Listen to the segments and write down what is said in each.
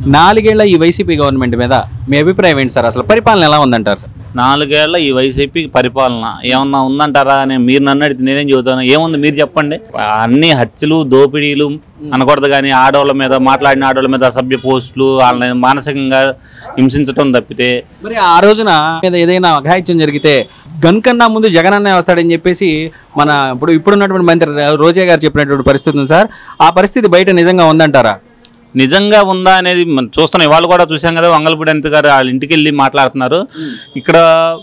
నాలుగేళ్ల ఈ YCP government మీద మీ అభిప్రాయం ఏంటి సార్ అసలు పరిపాలన ఎలా ఉందంటారు సార్ నాలుగేళ్ల ఈ వైసీపీ పరిపాలన ఏమన్నా ఉందంటారా అని మీరు నన్ను అడిగితే నేనేం చెబుతాను ఏముంది మీరు చెప్పండి అన్ని హత్యలు దోపిడీలు అనకూడదు కానీ ఆడవాళ్ళ మీద మాట్లాడిన ఆడవాళ్ళ మీద అసభ్య పోస్టులు వాళ్ళని మానసికంగా హింసించడం తప్పితే మరి ఆ రోజున మీద ఏదైనా అఘాయిత్యం జరిగితే గన్ కన్నా ముందు జగన్ అన్నే వస్తాడని చెప్పేసి మన ఇప్పుడు ఇప్పుడున్నటువంటి మంత్రి రోజా గారు చెప్పినటువంటి పరిస్థితి ఉంది సార్ ఆ పరిస్థితి బయట నిజంగా ఉందంటారా నిజంగా ఉందా అనేది మనం చూస్తున్నాం వాళ్ళు కూడా చూసాం కదా వంగలపూడి అనిత గారు వాళ్ళ ఇంటికి వెళ్ళి మాట్లాడుతున్నారు ఇక్కడ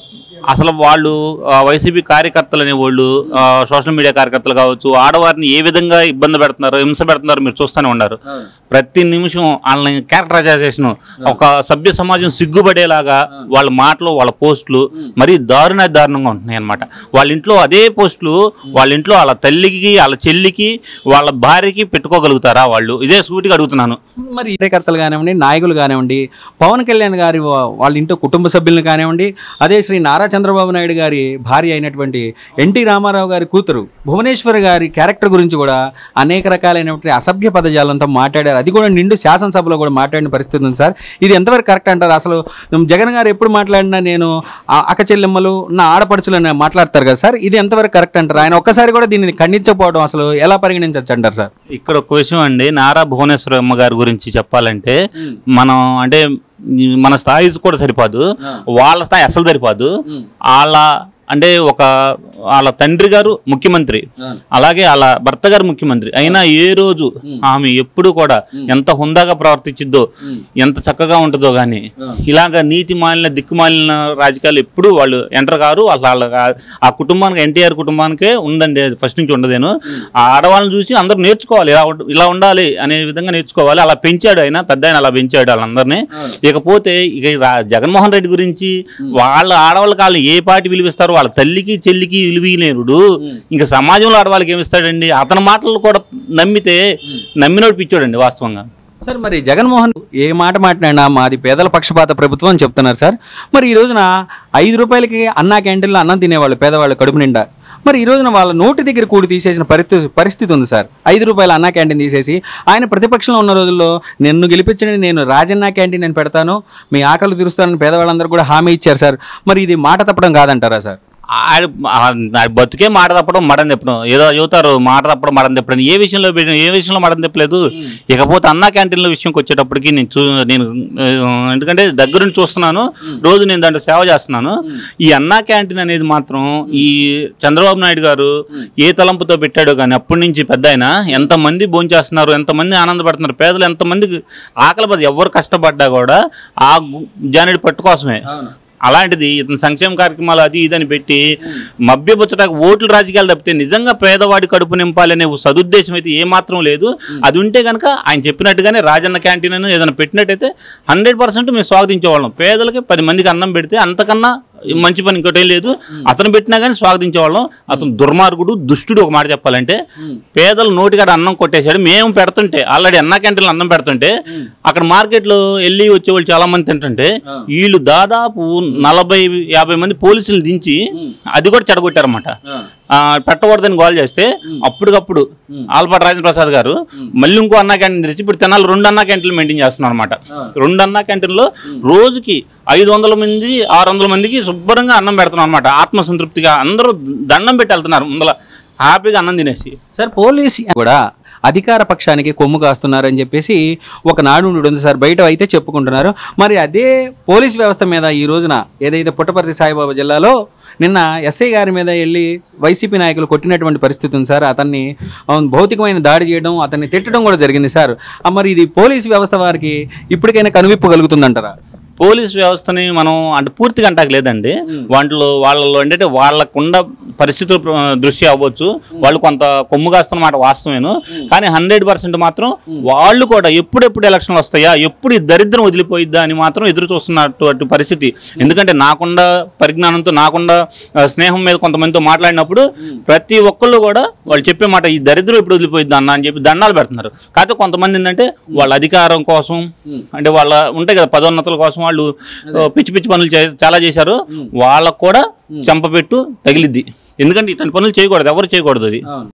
అసలు వాళ్ళు ఆ, వైసీపీ కార్యకర్తలు అనేవాళ్ళు ఆ, సోషల్ మీడియా కార్యకర్తలు కావచ్చు ఆడవారిని ఏ విధంగా ఇబ్బంది పెడుతున్నారు హింస పెడుతున్నారు మీరు చూస్తూనే ఉన్నారు ప్రతి నిమిషం వాళ్ళని క్యారెక్టరైజేషన్ ఒక సభ్య సమాజం సిగ్గుపడేలాగా వాళ్ళ మాటలు వాళ్ళ పోస్టులు మరీ దారుణ దారుణంగా ఉంటున్నాయి అనమాట వాళ్ళ ఇంట్లో అదే పోస్టులు వాళ్ళ ఇంట్లో వాళ్ళ తల్లికి వాళ్ళ చెల్లికి వాళ్ళ భార్యకి పెట్టుకోగలుగుతారా వాళ్ళు ఇదే సూటిగా అడుగుతున్నాను మరి కార్యకర్తలు కానివ్వండి నాయకులు కానివ్వండి పవన్ కళ్యాణ్ గారి వా- వాళ్ళ ఇంట్లో కుటుంబ సభ్యులను కానివ్వండి అదే శ్రీ నారా చంద్రబాబు నాయుడు గారి భార్య అయినటువంటి ఎన్టీ రామారావు గారి కూతురు భువనేశ్వర్ గారి క్యారెక్టర్ గురించి కూడా అనేక రకాలైనటువంటి అసభ్య పదజాలంతో మాట్లాడారు అది కూడా నిండు శాసనసభలో కూడా మాట్లాడిన పరిస్థితి ఉంది సార్ ఇది ఎంతవరకు కరెక్ట్ అంటారు అసలు జగన్ గారు ఎప్పుడు మాట్లాడినా నేను ఆ అక్క చెల్లెమ్మలు నా ఆడపడుచులు అని మాట్లాడతారు కదా సార్ ఇది ఎంతవరకు కరెక్ట్ అంటారు ఆయన ఒక్కసారి కూడా దీన్ని ఖండించకపోవడం అసలు ఎలా పరిగణించవచ్చు అంటారు సార్ ఇక్కడ ఒక విషయం అండి నారా భువనేశ్వరమ్మ గారి గురించి చెప్పాలంటే మనం అంటే ఈ మన స్థాయి కూడా సరిపోదు వాళ్ళ స్థాయి అసలు సరిపోదు వాళ్ళ అంటే ఒక వాళ్ళ తండ్రి గారు ముఖ్యమంత్రి అలాగే వాళ్ళ భర్త గారు ముఖ్యమంత్రి అయినా ఏ రోజు ఆమె ఎప్పుడు కూడా ఎంత హుందాగా ప్రవర్తించిద్దో ఎంత చక్కగా ఉంటుందో కానీ ఇలాగ నీతి మాలిన దిక్కుమాలిన రాజకీయాలు ఎప్పుడు వాళ్ళు ఎంటర్ కారు వాళ్ళ వాళ్ళ ఆ కుటుంబానికి ఎన్టీఆర్ కుటుంబానికే ఉందండి అది ఫస్ట్ నుంచి ఉండదేను ఆ ఆడవాళ్ళని చూసి అందరూ నేర్చుకోవాలి ఇలా ఉండ- ఇలా ఉండాలి అనే విధంగా నేర్చుకోవాలి అలా పెంచాడు ఆయన పెద్ద ఆయన అలా పెంచాడు వాళ్ళందరినీ ఇకపోతే ఇక ఈ రా- జగన్మోహన్ రెడ్డి గురించి వాళ్ళ ఆడవాళ్ళకి వాళ్ళు ఏ పాటి విలువిస్తారు వాళ్ళ తల్లికి చెల్లికి విలువలేనుడు ఇంకా సమాజంలో ఆడవాళ్ళకి ఏమిస్తాడండి అతని మాటలు కూడా నమ్మితే నమ్మినోడు పిచ్చోడండి వాస్తవంగా సార్ మరి జగన్మోహన్ ఏ మాట మాట్లాడినా మాది పేదల పక్షపాత ప్రభుత్వం అని చెప్తున్నారు సార్ మరి ఈ రోజున ఐదు రూపాయలకి అన్నా క్యాంటీన్లో అన్నం తినేవాళ్ళు పేదవాళ్ళు కడుపు నిండా మరి ఈ రోజున వాళ్ళ నోటి దగ్గర కూడి తీసేసిన పరిస్థితి పరిస్థితి ఉంది సార్ ఐదు రూపాయల అన్నా క్యాంటీన్ తీసేసి ఆయన ప్రతిపక్షంలో ఉన్న రోజుల్లో నిన్ను గెలిపించండి నేను రాజన్న క్యాంటీన్ నేను పెడతాను మీ ఆకలి తీరుస్తానని పేదవాళ్ళందరూ కూడా హామీ ఇచ్చారు సార్ మరి ఇది మాట తప్పడం కాదంటారా సార్ ఆడ ఆ- ఆ బతుకే మాట తప్పడం మడం తిప్పడం ఏదో చెబుతారు మాట తప్పడం మడం తిప్పడం ఏ విషయంలో పెట్టిన- ఏ విషయంలో మడం తిప్పలేదు ఇకపోతే అన్నా క్యాంటీన్ల విషయంకి వచ్చేటప్పటికి నేను చూ నేను ఆ, ఎందుకంటే దగ్గరుండి చూస్తున్నాను రోజు నేను దాంట్లో సేవ చేస్తున్నాను ఈ అన్నా క్యాంటీన్ అనేది మాత్రం ఈ చంద్రబాబు నాయుడు గారు ఏ తలంపుతో పెట్టాడో కానీ అప్పటి నుంచి పెద్ద ఆయన ఎంతమంది భోంచేస్తున్నారు ఎంతమంది ఆనందపడుతున్నారు పేదలు ఎంతమంది ఆకలి బాధ ఎవరు కష్టపడ్డా కూడా ఆ గు- జానెడు పట్టు కోసమే అలాంటిది ఇతను సంక్షేమ కార్యక్రమాలు అది ఇదని పెట్టి మభ్యపుచ్చడానికి ఓట్లు రాజకీయాలు తప్పితే నిజంగా పేదవాడి కడుపు నింపాలనే సదుద్దేశం అయితే ఏమాత్రం లేదు అది ఉంటే కనుక ఆయన చెప్పినట్టుగానే రాజన్న క్యాంటీన్ అని ఏదైనా పెట్టినట్టయితే హండ్రెడ్ పర్సెంట్ మేము స్వాగతించేవాళ్ళం పేదలకి పది మందికి అన్నం పెడితే అంతకన్నా మంచి పని ఇంకోటి ఏం లేదు అతను పెట్టినా కానీ స్వాగతించేవాళ్ళం అతను దుర్మార్గుడు దుష్టుడు ఒక మాట చెప్పాలంటే పేదలు నోటికాడ అన్నం కొట్టేశాడు మేము పెడుతుంటే ఆల్రెడీ అన్న క్యాంటీన్లో అన్నం పెడుతుంటే అక్కడ మార్కెట్లో వెళ్ళి వచ్చేవాళ్ళు చాలా మంది తింటుంటే వీళ్ళు దాదాపు నలభై యాభై మంది పోలీసులు దించి అది కూడా చెడగొట్టారన్నమాట ఆ, పెట్టకూడదని గోల్ చేస్తే అప్పటికప్పుడు ఆల్పాటి రాజేంద్ర ప్రసాద్ గారు మళ్ళీ ఇంకో అన్నా క్యాంటీన్ తెరిచి ఇప్పుడు తెనాలి రెండు అన్నా క్యాంటీన్లు మెయింటైన్ చేస్తున్నారు అనమాట రెండు అన్నా క్యాంటీన్లో రోజుకి ఐదు వందల మంది ఆరు వందల మందికి శుభ్రంగా అన్నం పెడుతున్నాం అనమాట ఆత్మసంతృప్తిగా అందరూ దండం పెట్టి వెళ్తున్నారు ముందల హ్యాపీగా అన్నం తినేసి సార్ పోలీస్ కూడా అధికార పక్షానికి కొమ్ము కాస్తున్నారని చెప్పేసి ఒక నాడు ఉంది సార్ బయట అయితే చెప్పుకుంటున్నారు మరి అదే పోలీస్ వ్యవస్థ మీద ఈ రోజున ఏదైతే పుట్టపర్తి సాయిబాబా జిల్లాలో నిన్న ఎస్ఐ గారి మీద వెళ్ళి వైసీపీ నాయకులు కొట్టినటువంటి పరిస్థితి ఉంది సార్ అతన్ని ఆ, భౌతికమైన దాడి చేయడం అతన్ని తిట్టడం కూడా జరిగింది సార్ ఆ, మరి ఇది పోలీస్ వ్యవస్థ వారికి ఇప్పటికైనా కనువిప్పు కలుగుతుందంటారా పోలీస్ వ్యవస్థని మనం అంటే పూర్తిగా అంటాక లేదండి వాటిలో వాళ్ళలో ఏంటంటే వాళ్ళకున్న పరిస్థితుల ప్ర- దృష్ట్యా అవ్వచ్చు వాళ్ళు కొంత కొమ్ము కాస్తున్న మాట వాస్తవేను కానీ హండ్రెడ్ పర్సెంట్ మాత్రం వాళ్ళు కూడా ఎప్పుడెప్పుడు ఎలక్షన్లు వస్తాయా ఎప్పుడు ఈ దరిద్రం వదిలిపోయిద్దా అని మాత్రం ఎదురు చూస్తున్నటువంటి పరిస్థితి ఎందుకంటే నాకుండా పరిజ్ఞానంతో నాకుండా ఆ, స్నేహం మీద కొంతమందితో మాట్లాడినప్పుడు ప్రతి ఒక్కళ్ళు కూడా వాళ్ళు చెప్పే మాట ఈ దరిద్రం ఎప్పుడు వదిలిపోయిద్దా అన్న అని చెప్పి దండాలు పెడుతున్నారు కాకపోతే కొంతమంది ఏంటంటే వాళ్ళ అధికారం కోసం అంటే వాళ్ళ ఉంటాయి కదా పదోన్నతుల కోసం వాళ్ళు ఆ, పిచ్చి పిచ్చి పనులు చే- చాలా చేశారు వాళ్ళకు కూడా చెంపపెట్టు తగిలిద్ది ఎందుకంటే ఇట్లాంటి పనులు చేయకూడదు ఎవరు చేయకూడదు అది